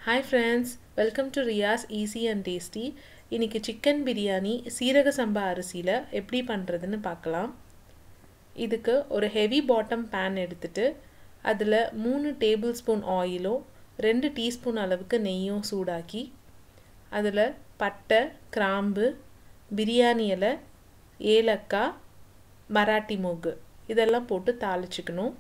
hi friends welcome to Riyas easy and tasty இன்றைக்கி chicken biryani சீரக சம்பா அரிசியில் எப்படி பண்ணுறதுன்னு பார்க்கலாம் இதுக்கு ஒரு ஹெவி பாட்டம் பேன் எடுத்துட்டு அதில் மூணு டேபிள் ஸ்பூன் ஆயிலும் ரெண்டு டீஸ்பூன் அளவுக்கு நெய்யும் சூடாக்கி அதில் பட்டை கிராம்பு பிரியாணி இலை ஏலக்காய் மராட்டி மொகு இதெல்லாம் போட்டு தாளிச்சுக்கணும்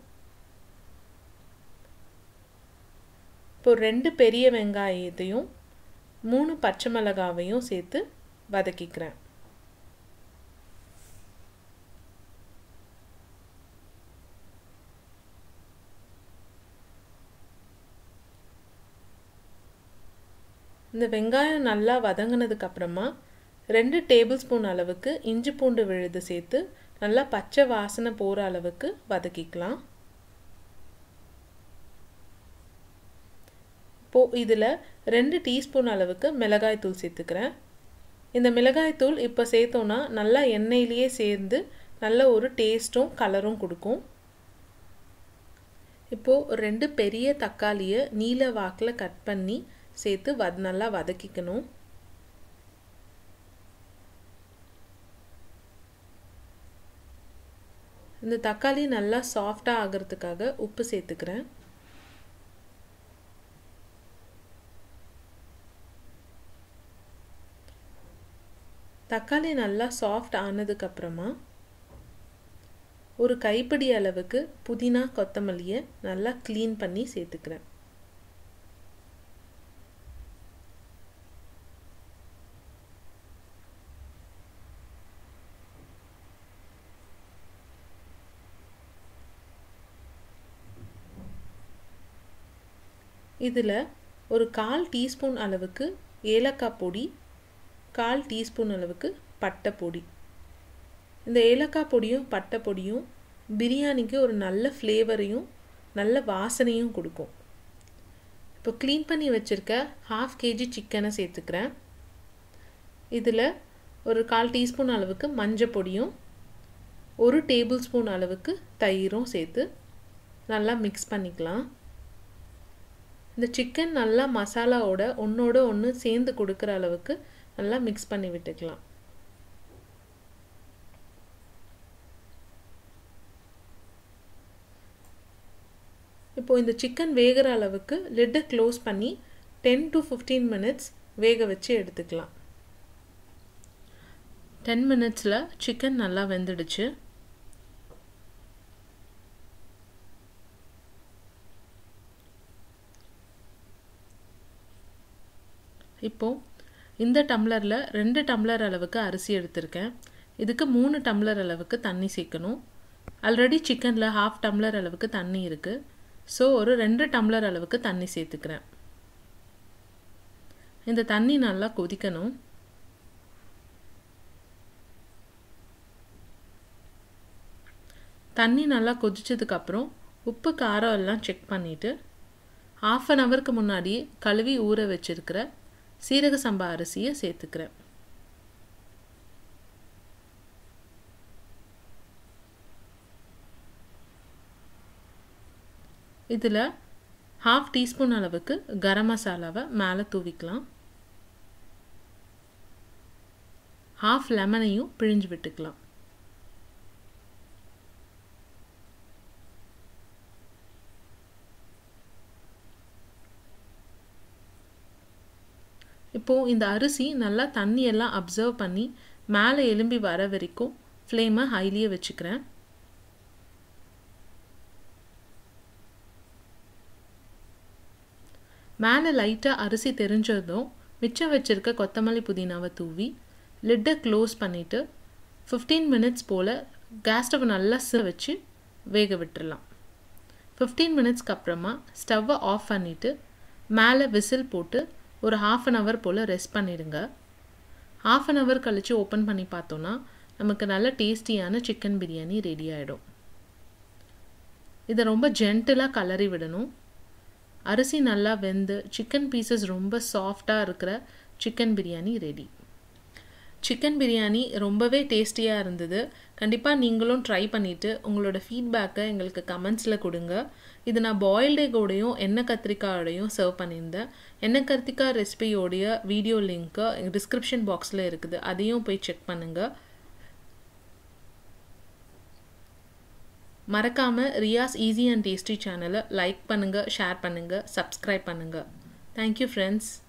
இப்போ ரெண்டு பெரிய வெங்காயத்தையும் மூணு பச்சை மிளகாவையும் சேர்த்து வதக்கிக்கிறேன் இந்த வெங்காயம் நல்லா வதங்கினதுக்கு அப்புறமா ரெண்டு டேபிள் ஸ்பூன் அளவுக்கு இஞ்சி பூண்டு விழுது சேர்த்து நல்லா பச்சை வாசனை போகிற அளவுக்கு வதக்கிக்கலாம் இப்போது இதில் ரெண்டு டீஸ்பூன் அளவுக்கு மிளகாய் தூள் சேர்த்துக்கிறேன் இந்த மிளகாய் தூள் இப்போ சேர்த்தோன்னா நல்லா எண்ணெயிலேயே சேர்ந்து நல்ல ஒரு டேஸ்ட்டும் கலரும் கொடுக்கும் இப்போது ரெண்டு பெரிய தக்காளியை நீல வாக்கில் கட் பண்ணி சேர்த்து வத் நல்லா வதக்கிக்கணும் இந்த தக்காளி நல்லா சாஃப்டாக ஆகிறதுக்காக உப்பு சேர்த்துக்கிறேன் தக்காளி நல்லா சாஃப்ட் ஆனதுக்கப்புறமா ஒரு கைப்பிடி அளவுக்கு புதினா கொத்தமல்லியை நல்லா க்ளீன் பண்ணி சேர்த்துக்கிறேன் இதில் ஒரு கால் டீஸ்பூன் அளவுக்கு ஏலக்காய் பொடி கால் டீஸ்பூன் அளவுக்கு பட்டை பொடி இந்த ஏலக்காய் பொடியும் பட்டை பொடியும் பிரியாணிக்கு ஒரு நல்ல ஃப்ளேவரையும் நல்ல வாசனையும் கொடுக்கும் இப்போ க்ளீன் பண்ணி வச்சுருக்க ஹாஃப் கேஜி சிக்கனை சேர்த்துக்கிறேன் இதில் ஒரு கால் டீஸ்பூன் அளவுக்கு மஞ்சள் பொடியும் ஒரு டேபிள் ஸ்பூன் அளவுக்கு தயிரும் சேர்த்து நல்லா மிக்ஸ் பண்ணிக்கலாம் இந்த சிக்கன் நல்லா மசாலாவோட ஒன்றோட ஒன்று சேர்ந்து கொடுக்குற அளவுக்கு நல்லா மிக்ஸ் பண்ணி விட்டுக்கலாம் இப்போது இந்த சிக்கன் வேகிற அளவுக்கு லிட்டை க்ளோஸ் பண்ணி டென் டு ஃபிஃப்டீன் மினிட்ஸ் வேக வச்சு எடுத்துக்கலாம் டென் மினிட்ஸில் சிக்கன் நல்லா வெந்துடுச்சு இப்போது இந்த டம்ளரில் ரெண்டு டம்ளர் அளவுக்கு அரிசி எடுத்திருக்கேன் இதுக்கு மூணு டம்ளர் அளவுக்கு தண்ணி சேர்க்கணும் ஆல்ரெடி சிக்கனில் ஹாஃப் டம்ளர் அளவுக்கு தண்ணி இருக்குது ஸோ ஒரு ரெண்டு டம்ளர் அளவுக்கு தண்ணி சேர்த்துக்கிறேன் இந்த தண்ணி நல்லா கொதிக்கணும் தண்ணி நல்லா கொதிச்சதுக்கப்புறம் உப்பு காரம் எல்லாம் செக் பண்ணிவிட்டு ஆஃப் அன் ஹவருக்கு முன்னாடி கழுவி ஊற வச்சுருக்கிற சீரக சம்பா அரிசியை சேர்த்துக்கிறேன் இதில் ஹாஃப் டீஸ்பூன் அளவுக்கு கரம் மசாலாவை மேலே தூவிக்கலாம் ஹாஃப் லெமனையும் பிழிஞ்சு விட்டுக்கலாம் இப்போது இந்த அரிசி நல்லா தண்ணியெல்லாம் அப்சர்வ் பண்ணி மேலே எலும்பி வர வரைக்கும் ஃப்ளேமை ஹைலியே வச்சுக்கிறேன் மேலே லைட்டாக அரிசி தெரிஞ்சதும் மிச்சம் வச்சுருக்க கொத்தமல்லி புதினாவை தூவி லிட்டை க்ளோஸ் பண்ணிவிட்டு ஃபிஃப்டீன் மினிட்ஸ் போல் கேஸ் ஸ்டவ் நல்லா சிற வச்சு வேக விட்டுடலாம் ஃபிஃப்டீன் மினிட்ஸ்க்கு அப்புறமா ஸ்டவ்வை ஆஃப் பண்ணிவிட்டு மேலே விசில் போட்டு ஒரு ஹாஃப் அன் ஹவர் போல் ரெஸ்ட் பண்ணிடுங்க ஹாஃப் அன் ஹவர் கழித்து ஓப்பன் பண்ணி பார்த்தோன்னா நமக்கு நல்ல டேஸ்டியான சிக்கன் பிரியாணி ரெடி ஆகிடும் இதை ரொம்ப ஜென்டிலாக கலரி விடணும் அரிசி நல்லா வெந்து சிக்கன் பீசஸ் ரொம்ப சாஃப்டாக இருக்கிற chicken biryani ready chicken biryani ரொம்பவே டேஸ்டியாக இருந்தது கண்டிப்பாக நீங்களும் ட்ரை பண்ணிவிட்டு உங்களோட ஃபீட்பேக்கை எங்களுக்கு கமெண்ட்ஸில் கொடுங்க இது நான் பாயில்டு எக்கோடையும் எண்ணெய் கத்திரிக்காயோடையும் சர்வ் பண்ணியிருந்தேன் எண்ணெய் கத்திரிக்காய் ரெசிபியோடைய வீடியோ லிங்க்கு டிஸ்கிரிப்ஷன் பாக்ஸில் இருக்குது அதையும் போய் செக் பண்ணுங்கள் மறக்காமல் ரியாஸ் ஈஸி அண்ட் டேஸ்டி சேனலை லைக் பண்ணுங்கள் ஷேர் பண்ணுங்கள் சப்ஸ்கிரைப் பண்ணுங்கள் தேங்க்யூ ஃப்ரெண்ட்ஸ்